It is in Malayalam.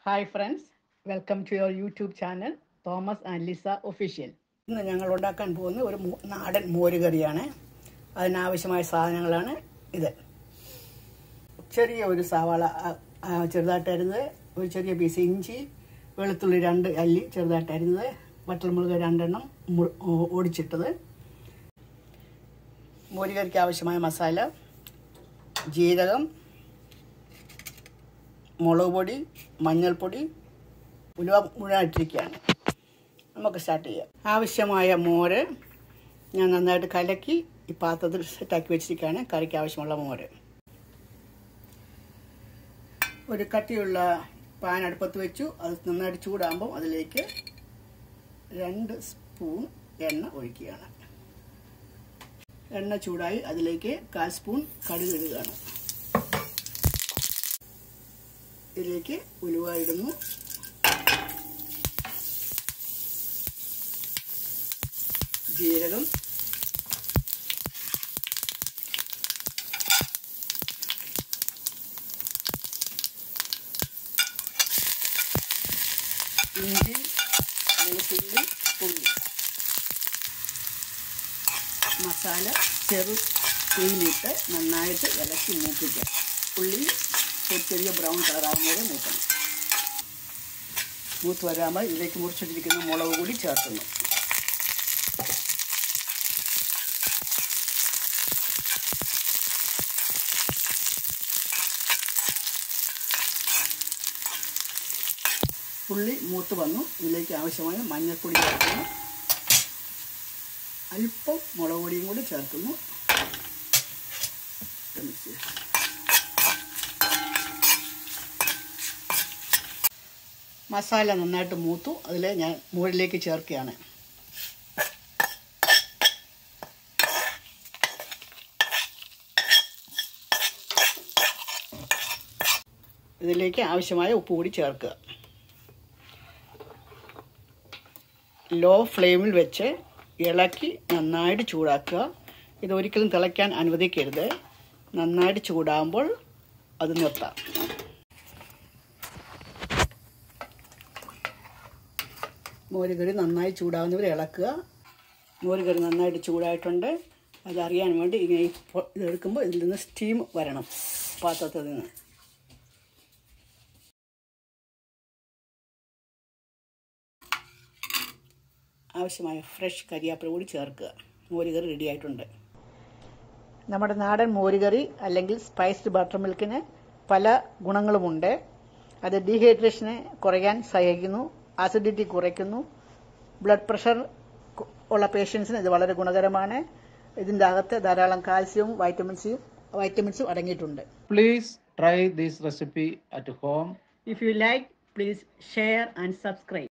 Hi friends welcome to your YouTube channel Thomas and Lisa official ഇന്ന് ഞങ്ങൾ ഉണ്ടാക്കാൻ പോകുന്ന ഒരു മൂ- നാടൻ മോരുകറിയാണ് അതിനാവശ്യമായ സാധനങ്ങളാണ് ഇത് ചെറിയ ഒരു സവാള ആ, ആ, ചെറുതായിട്ട് അരിഞ്ഞത് ഒരു ചെറിയ പീസ് ഇഞ്ചി വെളുത്തുള്ളി രണ്ട് അല്ലി ചെറുതായിട്ട് അരിഞ്ഞത് വറ്റൽമുളക് രണ്ടെണ്ണം മു- ഓ- ഒടിച്ചിട്ടത് മോരുകറിക്ക് ആവശ്യമായ മസാല ജീരകം മുളക് പൊടി മഞ്ഞൾപ്പൊടി ഉലുവ മുഴുവൻ ഇട്ടിരിക്കുകയാണ് നമുക്ക് സ്റ്റാർട്ട് ചെയ്യാം ആവശ്യമായ മോര് ഞാൻ നന്നായിട്ട് കലക്കി ഈ പാത്രത്തിൽ സെറ്റാക്കി വെച്ചിരിക്കുകയാണ് കറിക്ക് ആവശ്യമുള്ള മോര് ഒരു കട്ടിയുള്ള പാൻ അടുപ്പത്ത് വെച്ചു അത് നന്നായിട്ട് ചൂടാകുമ്പോൾ അതിലേക്ക് രണ്ട് സ്പൂൺ എണ്ണ ഒഴിക്കുകയാണ് എണ്ണ ചൂടായി അതിലേക്ക് കാൽ സ്പൂൺ കടുക് ഇടുകയാണ് ഇതിലേക്ക് ഉലുവ ഇടുന്നു ജീരകം ഇഞ്ചി വെളുത്തുള്ളി ഉള്ളി മസാല ചെറു തീയിലിട്ട് നന്നായിട്ട് ഇളക്കി മൂപ്പിക്കാം ഉള്ളി ഒരു ചെറിയ ബ്രൗൺ കളറാകുമ്പോൾ മൂക്കണം മൂത്ത് വരാமல் ഇതിലേക്ക് മുറിച്ചിട്ടിരിക്കുന്ന മുളക് കൂടി ചേർക്കുന്നു ഉള്ളി മൂത്ത് വന്നു ഇതിലേക്ക് ആവശ്യമായ മഞ്ഞൾപ്പൊടി ചേർക്കുന്നു അല്പം മുളക് പൊടിയും കൂടി ചേർക്കുന്നു മിക്സ് ചെയ്യാം മസാല നന്നായിട്ട് മൂത്തു അതിൽ ഞാൻ മുകളിലേക്ക് ചേർക്കുകയാണ് ഇതിലേക്ക് ആവശ്യമായ ഉപ്പ് കൂടി ചേർക്കുക ലോ ഫ്ലെയിമിൽ വെച്ച് ഇളക്കി നന്നായിട്ട് ചൂടാക്കുക ഇത് ഒരിക്കലും തിളയ്ക്കാൻ അനുവദിക്കരുത് നന്നായിട്ട് ചൂടാകുമ്പോൾ അത് നിർത്താം മോരുകറി നന്നായി ചൂടാകുന്നവരെ ഇളക്കുക മോരുകറി നന്നായിട്ട് ചൂടായിട്ടുണ്ട് അതറിയാൻ വേണ്ടി ഇങ്ങനെ ഈ പൊ- ഇതെടുക്കുമ്പോൾ ഇതിൽ നിന്ന് സ്റ്റീം വരണം പാത്രത്തിൽ നിന്ന് ആവശ്യമായ ഫ്രഷ് കരിയാപ്പില കൂടി ചേർക്കുക മോരുകറി റെഡി ആയിട്ടുണ്ട് നമ്മുടെ നാടൻ മോരുകറി അല്ലെങ്കിൽ സ്പൈസ്ഡ് ബട്ടർ മിൽക്കിന് പല ഗുണങ്ങളുമുണ്ട് അത് ഡീഹൈഡ്രേഷനെ കുറയാൻ സഹായിക്കുന്നു ആസിഡിറ്റി കുറയ്ക്കുന്നു ബ്ലഡ് പ്രഷർ കു- ഉള്ള പേഷ്യൻസിന് ഇത് വളരെ ഗുണകരമാണ് ഇതിൻ്റെ അകത്ത് ധാരാളം കാൽസ്യവും വൈറ്റമിൻസും വൈറ്റമിൻസും അടങ്ങിയിട്ടുണ്ട് Please try this recipe at home. If you like please share and subscribe